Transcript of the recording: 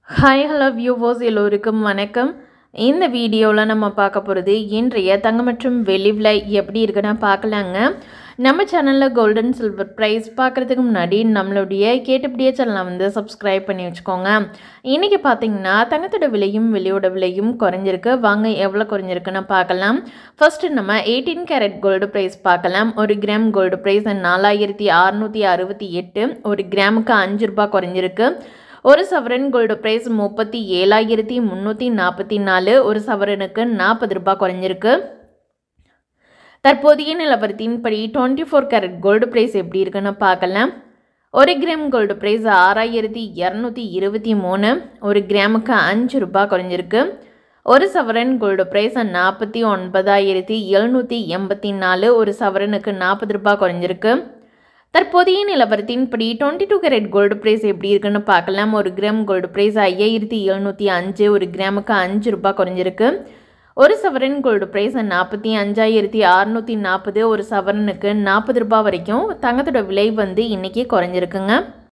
hi hello viewers எல்லோருக்கும் வணக்கம் இந்த வீடியோவில் நம்ம பார்க்க போகிறது இன்றைய தங்கம் மற்றும் வெள்ளி விலை எப்படி இருக்குன்னு பார்க்கலாங்க நம்ம சேனலில் கோல்டன் சில்வர் ப்ரைஸ் பார்க்குறதுக்கு முன்னாடி நம்மளுடைய கேட்டுப்படியே சேனலை வந்து சப்ஸ்கிரைப் பண்ணி வச்சுக்கோங்க இன்றைக்கி பார்த்தீங்கன்னா தங்கத்தோட விலையும் வெள்ளியோட விலையும் குறைஞ்சிருக்கு வாங்க எவ்வளோ குறைஞ்சிருக்குன்னு பார்க்கலாம் ஃபர்ஸ்ட்டு நம்ம எயிட்டீன் கேரட் கோல்டு ப்ரைஸ் பார்க்கலாம் ஒரு கிராம் கோல்டு ப்ரைஸ் நாலாயிரத்தி அறுநூற்றி அறுபத்தி எட்டு ஒரு கிராமுக்கு அஞ்சு ரூபாய் குறைஞ்சிருக்கு ஒரு சவரன் கோல்டு ப்ரைஸ் முப்பத்தி ஏழாயிரத்தி முந்நூற்றி நாற்பத்தி நாலு ஒரு சவரனுக்கு நாற்பது ரூபாய் குறைஞ்சிருக்கு தற்போதைய நிலவரத்தின்படி twenty four carat gold price எப்படி இருக்குன்னு பார்க்கலாம் ஒரு கிராம் கோல்டு ப்ரைஸ் ஆறாயிரத்தி இரநூத்தி இருபத்தி மூணு ஒரு கிராமுக்கு அஞ்சு ரூபாய் குறைஞ்சிருக்கு ஒரு சவரன் கோல்டு ப்ரைஸ் நாற்பத்தி ஒன்பதாயிரத்தி எழுநூற்றி எண்பத்தி நாலு ஒரு சவரனுக்கு நாற்பது ரூபாய் குறைஞ்சிருக்கு தற்போதைய நிலவரத்தின்படி twenty two carat gold price எப்படி இருக்குன்னு பார்க்கலாம் ஒரு கிராம் கோல்டு ப்ரைஸ் ஐயாயிரத்தி எழுநூற்றி அஞ்சு ஒரு கிராமுக்கு அஞ்சு ரூபாய் குறைஞ்சிருக்கு ஒரு சவரன் கோல்டு ப்ரைஸ் நாற்பத்தி அஞ்சாயிரத்தி அறநூற்றி நாற்பது ஒரு சவரனுக்கு நாற்பது ரூபாய் வரைக்கும் தங்கத்தோட விலை வந்து இன்றைக்கி குறைஞ்சிருக்குங்க